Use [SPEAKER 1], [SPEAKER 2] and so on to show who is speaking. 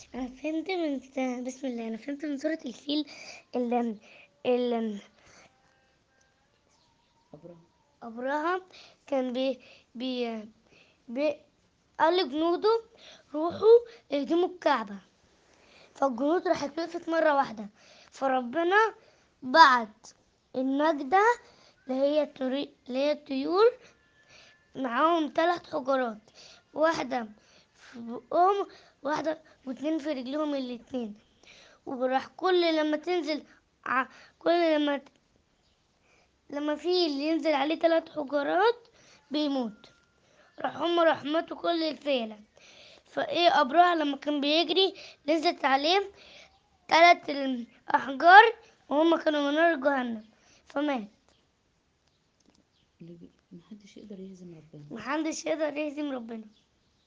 [SPEAKER 1] أنا فهمت من بسم الله أنا فهمت من سورة الفيل ال ال
[SPEAKER 2] أبرهة
[SPEAKER 1] أبراهام كان بي بي, بي قال لجنوده روحوا اهدموا الكعبة فالجنود راحت وقفت مرة واحدة فربنا بعت النجدة اللي هي الطري- اللي هي الطيور معاهم ثلاث حجرات واحدة في بقهم واحدة واتنين في رجلهم الاتنين وراح كل لما تنزل ع... كل لما ت- لما في اللي ينزل عليه ثلاث حجرات بيموت راح هم راح ماتوا كل الفيلة فايه أبرهة لما كان بيجري نزلت عليه ثلاث الأحجار وهم كانوا من نار جهنم فمات
[SPEAKER 2] اللي بي- محدش يقدر يهزم ربنا
[SPEAKER 1] محدش يقدر يهزم ربنا